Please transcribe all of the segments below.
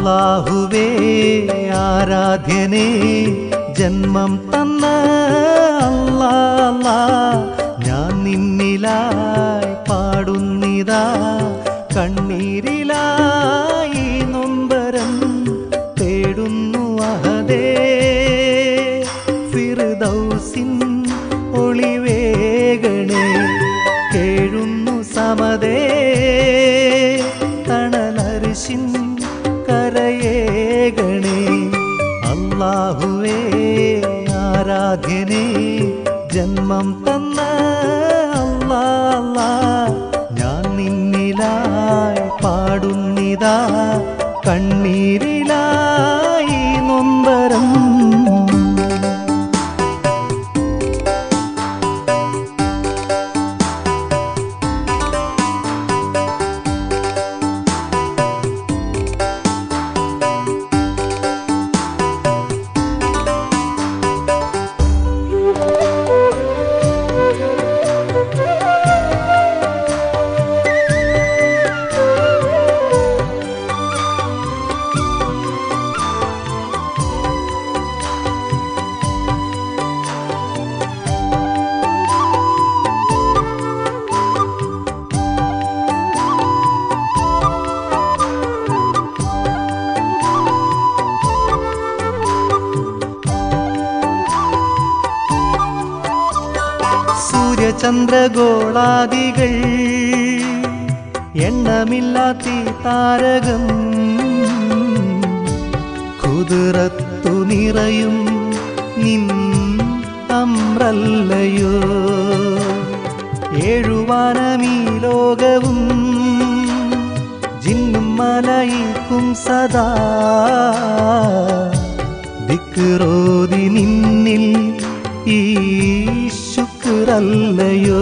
അല്ലാഹുവേ ആരാധ്യനേ ജന്മം തന്ന അല്ലാ അല്ലാ, ഞാൻ നിന്നിലായി പാടുന്നിതാ കണ്ണീരിലായി നൊമ്പരം തേടുന്നു അഹദേ ഫിർദൗസിൻ ഒളിവേഗണേ കേഴുന്നു സമതേ തണലരിശിൻ കരയേകണേ അല്ലാഹുവേ ആരാധ്യനേ ജന്മം തന്ന അല്ലാ അല്ലാ, ഞാൻ നിന്നിലായി പാടുന്നിതാ കണ്ണീരിലായി നൊമ്പരം സൂര്യചന്ദ്രഗോളാദികൾ എണ്ണമില്ലാത്ത ഈ താരകം കുതിരത്തു നിറയും നിൻ അമ്രല്ലയോ ഏഴുവാനമീ ലോകവും ജിന്നും മലയിക്കും സദാ ദിക്റോതി നിന്നിൽ ഈ ശുക്രല്ലയോ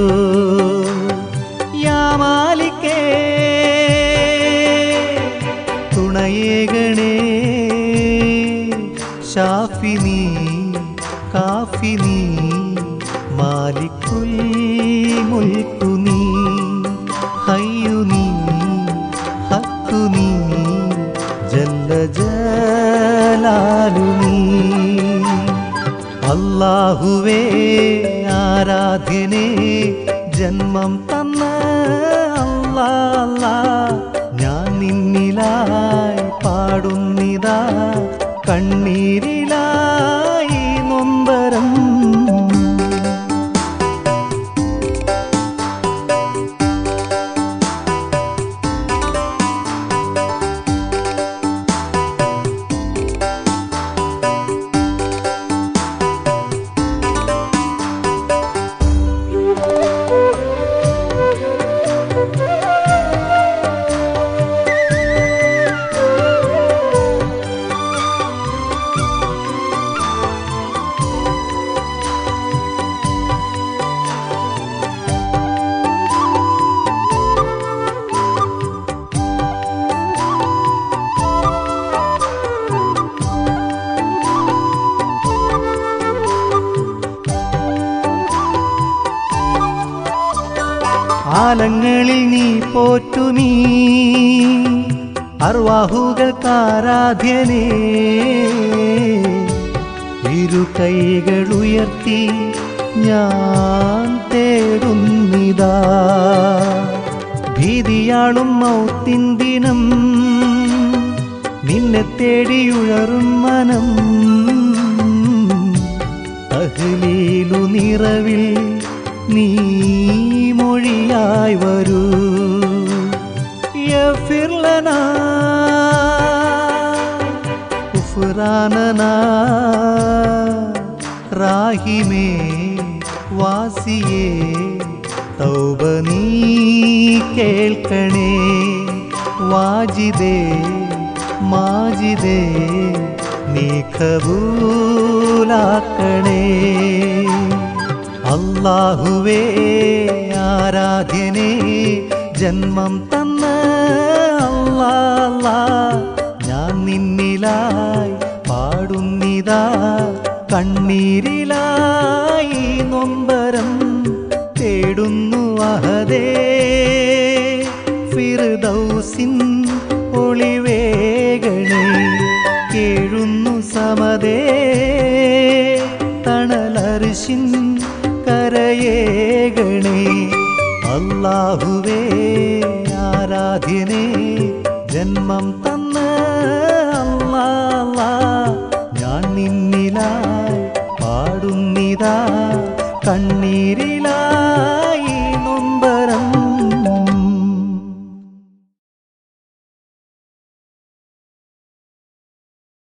യാമാലിക്കേ തുണയേകണേ ഷാഫിനി കാഫിനി മാലിക്കുൽ മുൽക്കു നീ ഹയ്യു നീ ഹക്കു നീ ജല്ല ജലാലു നീ അല്ലാഹുവേ ആരാധ്യനേ ജന്മം തന്ന അല്ലാ അല്ലാ, ഞാൻ നിന്നിലായി പാടുന്നിതാ കണ്ണീരിലായി നൊമ്പരം ആലങ്ങളിൽ നീ പോറ്റുമീ അർവാഹുകൾക്കാരാധ്യനേ ഇരു കൈകൾ ഉയർത്തി ഞാൻ തേടുന്നിതാ ഭീതിയാളും മൗത്തിൻ ദിനം നിന്നെ തേടിയുഴറും മനം തഹ്ലീലു നിറവിൽ നീ മൊഴിയായി വരൂ യഫിർലന ഉഫ്രാനന റാഹിമേ വാസിയേ തൗബ നീ കേൾക്കണേ വാജിദേ മാജിദേ നീ കബൂലാക്കണേ അല്ലാഹുവേ ആരാധ്യനേ ജന്മം തന്ന അല്ലാ അല്ലാ, ഞാൻ നിന്നിലായി പാടുന്നിതാ കണ്ണീരിലായി നൊമ്പരം തേടുന്നു അഹദേ ഫിർദൗസിൻ ഒളിവേഗണേ അഹദേ തണലരിശിൻ കരയേകണേ അല്ലാഹുവേ ആരാധ്യനേ ജന്മം തന്ന അല്ലാ